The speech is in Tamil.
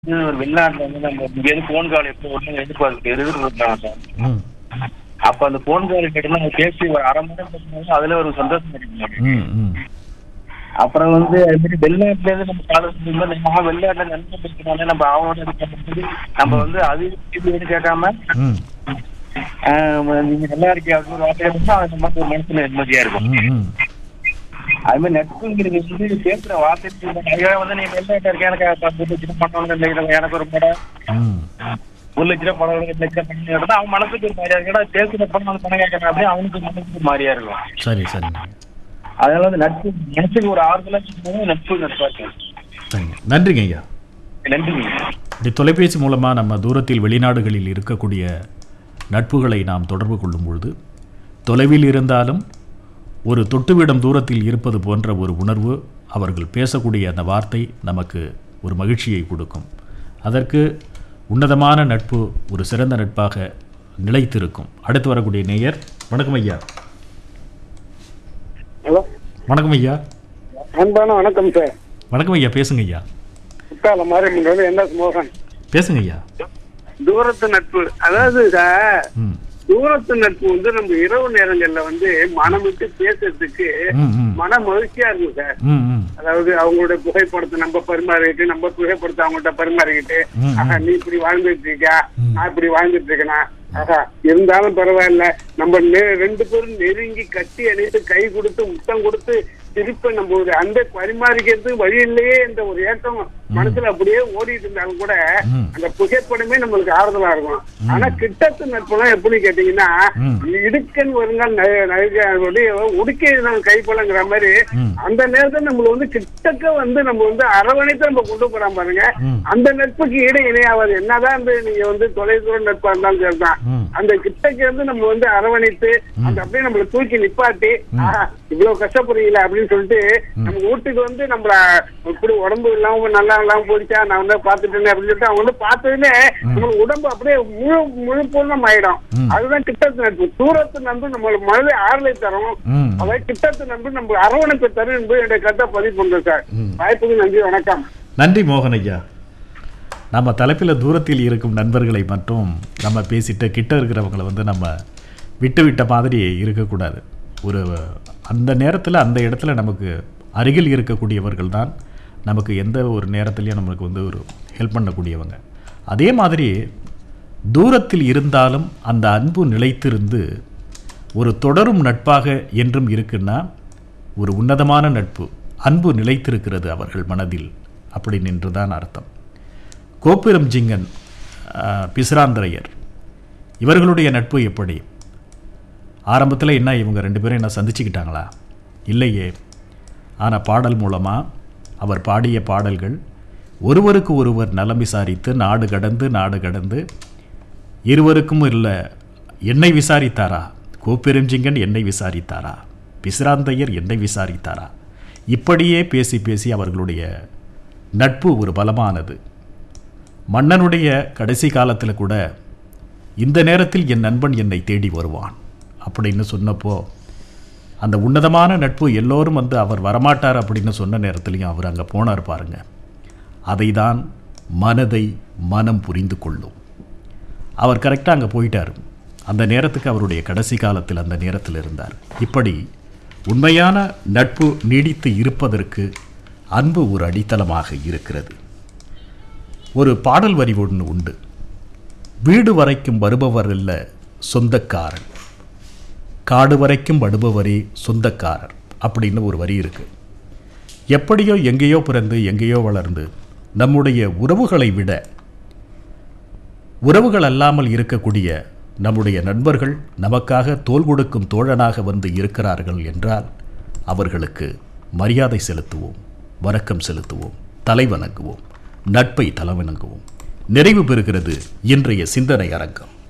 இது ஒரு வெளிநாட்டுல வந்து நம்ம இங்கேருந்து போன் கால் எப்படி ஒண்ணு எதிர்பார்த்து எதிர்பார்க்கலாம் சார் ம் அப்ப அந்த போன் கால் கேட்டு நம்ம பேசி ஒரு அரை மணி நேரம் பேசினாலும் அதுல ஒரு சந்தோஷம் கிடைக்கும் ம் ம் அப்புறம் வந்து அது மாதிரி வெளிநாட்டுல இருந்து நம்ம கால் பண்ணும்போது நம்ம வெளிநாட்டுல நன்மை பேசினாலே நம்ம அவனோட இது பண்ணும்போது நம்ம வந்து அது இதுன்னு கேட்காம ம் ஆஹ் நீங்க நல்லா இருக்கியா அப்படின்னு ஒரு வார்த்தையை வந்து அது நமக்கு ஒரு மனசுல நிம்மதியா இருக்கும் ம் ம் அது மாதிரி நட்புங்கிறது வந்து பேசுற வார்த்தை நிறைய வந்து நீ வெளிநாட்டா இருக்க எனக்கு பத்து லட்சம் பணம் இல்லை எனக்கு ஒரு படம் ம் ஒரு லட்ச ரூபா பணம் ரெண்டு லட்சம் பணம் எடுத்தா அவன் மனசுக்கு ஒரு மாதிரியா இருக்கும் பேசுற பணம் வந்து பணம் கேட்கறேன் அப்படியே அவனுக்கு மனசுக்கு ஒரு மாதிரியா இருக்கும் சரி சரிங்க அதனால வந்து நட்பு மனசுக்கு ஒரு ஆறுதலா சொல்லும்போது நட்பு நட்பா இருக்கும் சரிங்க நன்றிங்க ஐயா நன்றி இப்படி தொலைபேசி மூலமாக நம்ம தூரத்தில் வெளிநாடுகளில் இருக்கக்கூடிய நட்புகளை நாம் தொடர்பு கொள்ளும் பொழுது தொலைவில் இருந்தாலும் ஒரு தொட்டுவிடம் தூரத்தில் இருப்பது போன்ற ஒரு உணர்வு அவர்கள் பேசக்கூடிய அந்த வார்த்தை நமக்கு ஒரு மகிழ்ச்சியை கொடுக்கும் அதற்கு உன்னதமான நட்பு ஒரு சிறந்த நட்பாக நிலைத்திருக்கும் அடுத்து வரக்கூடிய நேயர் வணக்கம் ஐயா ஹலோ வணக்கம் ஐயா அன்பான வணக்கம் சார் வணக்கம் ஐயா பேசுங்க ஐயா குத்தால மாரியம்மன் என்ன மோகன் பேசுங்க ஐயா தூரத்து நட்பு அதாவது சார் ம் தூரத்து நட்பு வந்து நம்ம இரவு நேரங்கள்ல வந்து மனம் விட்டு பேசுறதுக்கு ம் ம் மன மகிழ்ச்சியா இருக்கும் சார் ம் ம் அதாவது அவங்களோட புகைப்படத்தை நம்ம பரிமாறிக்கிட்டு நம்ம புகைப்படத்தை அவங்கள்ட்ட பரிமாறிக்கிட்டு ம், ஆஹா நீ இப்படி வாழ்ந்துட்டு இருக்கியா நான் இப்படி வாழ்ந்துட்டு இருக்கேனா ஆஹா இருந்தாலும் பரவாயில்ல நம்ம நெ- ரெண்டு பேரும் நெருங்கி கட்டி அணைத்து கை கொடுத்து முத்தம் கொடுத்து திருப்ப நம்ம ஒரு அன்பை பரிமாறிக்கிறதுக்கு வழி இல்லையே என்ற ஒரு ஏக்கம் மனசுல அப்படியே ஓடிட்டு இருந்தாலும் கூட ம். அந்த புகைப்படமே நம்மளுக்கு ஆறுதலா இருக்கும் ஆனா கிட்டத்து நட்பெல்லாம் எப்படி கேட்டீங்கன்னா ம். இடுக்கன் வருங்கால் உடுக்கை நாங்கள் கைப்பழங்கிற மாதிரி ம். அந்த நேரத்துல நம்மள வந்து கிட்டக்க வந்து நம்ம வந்து அரவணைத்து நம்ம கொண்டு போறோம் பாருங்க ம். அந்த நட்புக்கு ஈடு இணையாவது என்னதான் வந்து நீங்க வந்து தொலைதூர நட்பா இருந்தாலும் சரிதான் ம். அந்த கிட்டக்க இருந்து நம்ம வந்து அரவணைத்து அந்த அப்படியே நம்மள தூக்கி நிப்பாட்டி ஆஹா, இவ்வளவு கஷ்டப்படுறீங்களா அப்படின்னு சொல்லிட்டு நம்ம வீட்டுக்கு வந்து நம்மள இப்படி உடம்பு இல்லாம நல்லா இல்லாம போயிடுச்சா நான் வந்து பாத்துட்டேன் அப்படின்னு சொல்லிட்டு அவங்க வந்து பார்த்ததுமே நம்ம உடம்பு அப்படியே முழு முழு பூர்ணம் ஆயிடும் ம். அதுதான் கிட்டத்து நட்பு தூரத்து நட்பு நம்ம மனதை ஆறுதலை தரும் ம் அதாவது கிட்டத்து நம்பி நம்ம அரவணைப்பு தரும் என்பது என்னுடைய கருத்தை பதிவு பண்றேன் சார் ம். வாய்ப்புக்கு நன்றி வணக்கம் நன்றி மோகன் ஐயா நம்ம தலைப்பில் தூரத்தில் இருக்கும் நண்பர்களை மட்டும் நம்ம பேசிட்டு கிட்ட இருக்கிறவங்களை வந்து நம்ம விட்டு விட்ட மாதிரி இருக்கக்கூடாது ஒரு அந்த நேரத்தில் அந்த இடத்துல நமக்கு அருகில் இருக்கக்கூடியவர்கள் தான் நமக்கு எந்த ஒரு நேரத்துலையும் நமக்கு வந்து ஒரு ஹெல்ப் பண்ணக்கூடியவங்க அதே மாதிரி தூரத்தில் இருந்தாலும் அந்த அன்பு நிலைத்திருந்து ஒரு தொடரும் நட்பாக என்றும் இருக்குன்னா ஒரு உன்னதமான நட்பு அன்பு நிலைத்திருக்கிறது அவர்கள் மனதில் அப்படி நின்றுதான் அர்த்தம் கோப்பிரம் ஜிங்கன் ஆஹ், பிசிராந்தரையர் இவர்களுடைய நட்பு எப்படி ஆரம்பத்தில் என்ன இவங்க ரெண்டு பேரும் என்ன சந்திச்சுக்கிட்டாங்களா இல்லையே ஆனால் பாடல் மூலமாக அவர் பாடிய பாடல்கள் ஒருவருக்கு ஒருவர் நலம் விசாரித்து நாடு கடந்து நாடு கடந்து இருவருக்கும் இல்லை என்னை விசாரித்தாரா கோப்பெருஞ்சிங்கன் என்னை விசாரித்தாரா பிசிராந்தையர் என்னை விசாரித்தாரா இப்படியே பேசி பேசி அவர்களுடைய நட்பு ஒரு பலமானது மன்னனுடைய கடைசி காலத்தில் கூட இந்த நேரத்தில் என் நண்பன் என்னை தேடி வருவான் அப்படின்னு சொன்னப்போ அந்த உன்னதமான நட்பு எல்லோரும் வந்து அவர் வரமாட்டார் அப்படின்னு சொன்ன நேரத்துலையும் அவர் அங்கே போனார் பாருங்க அதை தான் மனதை மனம் புரிந்து கொள்ளும் அவர் கரெக்டாக அங்கே போயிட்டார் அந்த நேரத்துக்கு அவருடைய கடைசி காலத்தில் அந்த நேரத்தில் இருந்தார் இப்படி உண்மையான நட்பு நீடித்து இருப்பதற்கு அன்பு ஒரு அடித்தளமாக இருக்கிறது ஒரு பாடல் வரி ஒன்று உண்டு வீடு வரைக்கும் வருபவர் அல்ல சொந்தக்காரன் காடு வரைக்கும் வருபவரே சொந்தக்காரர் அப்படின்னு ஒரு வரி இருக்கு எப்படியோ எங்கேயோ பிறந்து எங்கேயோ வளர்ந்து நம்முடைய உறவுகளை விட உறவுகள் அல்லாமல் இருக்கக்கூடிய நம்முடைய நண்பர்கள் நமக்காக தோள் கொடுக்கும் தோழனாக வந்து இருக்கிறார்கள் என்றால் அவர்களுக்கு மரியாதை செலுத்துவோம் வணக்கம் செலுத்துவோம் தலை வணங்குவோம் நட்பை தலை வணங்குவோம் நிறைவு பெறுகிறது இன்றைய சிந்தனை அரங்கம்